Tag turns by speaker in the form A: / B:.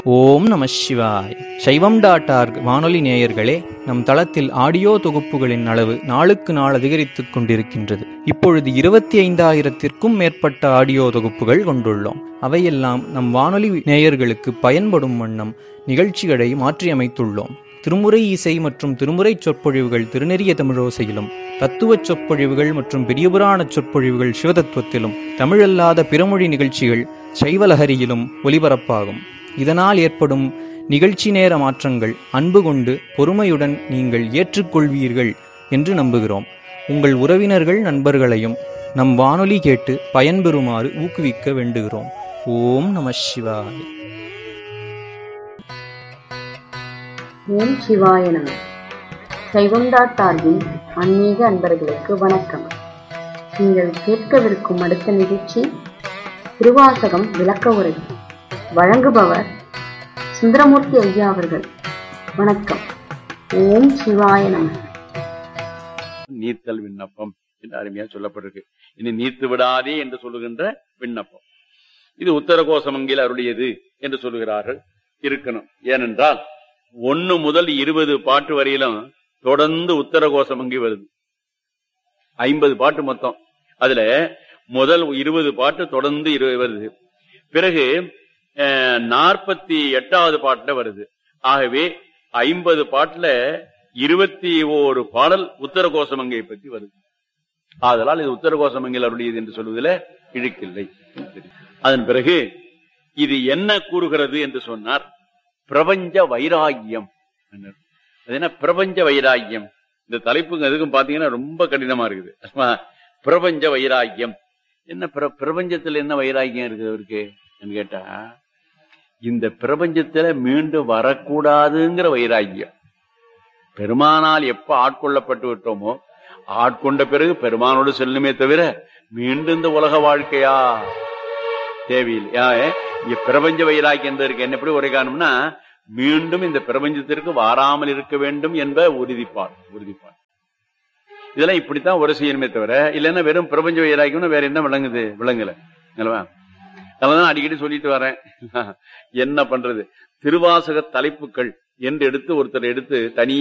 A: ஓம் நம சிவாய் சைவம் டாட் ஆர்க் வானொலி நேயர்களே நம் தளத்தில் ஆடியோ தொகுப்புகளின் அளவு நாளுக்கு நாள் அதிகரித்துக் கொண்டிருக்கின்றது இப்பொழுது இருபத்தி ஐந்தாயிரத்திற்கும் மேற்பட்ட ஆடியோ தொகுப்புகள் கொண்டுள்ளோம் அவையெல்லாம் நம் வானொலி நேயர்களுக்கு பயன்படும் வண்ணம் நிகழ்ச்சிகளை மாற்றியமைத்துள்ளோம் திருமுறை இசை மற்றும் திருமுறை சொற்பொழிவுகள் திருநெறிய தமிழோசையிலும் தத்துவ சொற்பொழிவுகள் மற்றும் பெரியபுராண சொற்பொழிவுகள் சிவதத்துவத்திலும் தமிழல்லாத பிறமொழி நிகழ்ச்சிகள் சைவலஹரியிலும் ஒலிபரப்பாகும் இதனால் ஏற்படும் நிகழ்ச்சி நேர மாற்றங்கள் அன்பு கொண்டு பொறுமையுடன் நீங்கள் ஏற்றுக்கொள்வீர்கள் என்று நம்புகிறோம் உங்கள் உறவினர்கள் நண்பர்களையும் நம் வானொலி கேட்டு பயன்பெறுமாறு ஊக்குவிக்க வேண்டுகிறோம் ஓம் நம சிவாய
B: ஓம் சிவாய நம சைவம்டா டார்வின் ஆன்மீக அன்பர்களுக்கு வணக்கம் நீங்கள் கேட்கவிருக்கும் அடுத்த நிகழ்ச்சி திருவாசகம் விளக்க உரை வழங்குபவர் சுந்தரமூர்த்தி ஐயா அவர்கள் வணக்கம் ஓம் சிவாய நம
C: நீர்த்தல் விண்ணப்பம் என்று அருமையா சொல்லப்பட்டிருக்கு இனி நீர்த்து விடாதே என்று சொல்லுகின்ற விண்ணப்பம் இது உத்தர கோசமங்கில் அருளியது என்று சொல்லுகிறார்கள் இருக்கணும் ஏனென்றால் ஒன்னு முதல் இருபது பாட்டு வரையிலும் தொடர்ந்து உத்தர கோசமங்கி வருது ஐம்பது பாட்டு மொத்தம் அதுல முதல் இருபது பாட்டு தொடர்ந்து இரு- வருது பிறகு நாற்பத்தி எட்டாவது பாட்டுல வருது ஆகவே ஐம்பது பாட்டுல இருபத்தி ஓரு பாடல் உத்தர கோசமங்கை பற்றி வருது ஆதலால் இது உத்தர கோசமங்கல் அருளியது என்று சொல்வதில் இழுக்கில்லை அதன் பிறகு இது என்ன கூறுகிறது என்று சொன்னார் பிரபஞ்ச வைராகியம் என்றார். அது என்ன பிரபஞ்ச வைராகியம் இந்த தலைப்புங்க எதுக்கும் பாத்தீங்கன்னா ரொம்ப கடினமா இருக்குது ஆமா, பிரபஞ்ச வைராகியம் என்ன பிர- பிரபஞ்சத்துல என்ன வைராகியம் இருக்குது அவருக்கு என்று கேட்டா இந்த பிரபஞ்சத்துல மீண்டும் வரக்கூடாதுங்கிற வைராகியம் பெருமானால் எப்ப ஆட்கொள்ளப்பட்டு விட்டோமோ ஆட்கொண்ட பிறகு பெருமானோடு செல்லுமே தவிர மீண்டும் இந்த உலக வாழ்க்கையா தேவையில்லை யா, இங்க பிரபஞ்ச வைராக்கியம் இருக்கு என்ன எப்படி உரை காணும்னா மீண்டும் இந்த பிரபஞ்சத்திற்கு வாராமல் இருக்க வேண்டும் என்ப உறுதிப்பாடு உறுதிப்பாடு இதெல்லாம் இப்படித்தான் ஒரு செய்யணுமே தவிர இல்லைன்னா வெறும் பிரபஞ்ச வைராக்கியம்னா வேற என்ன விளங்குது விளங்கல இல்லவா அதனாலதான் அடிக்கடி சொல்லிட்டு வரேன் என்ன பண்றது திருவாசக தலைப்புகள் என்று எடுத்து ஒருத்தர் எடுத்து தனி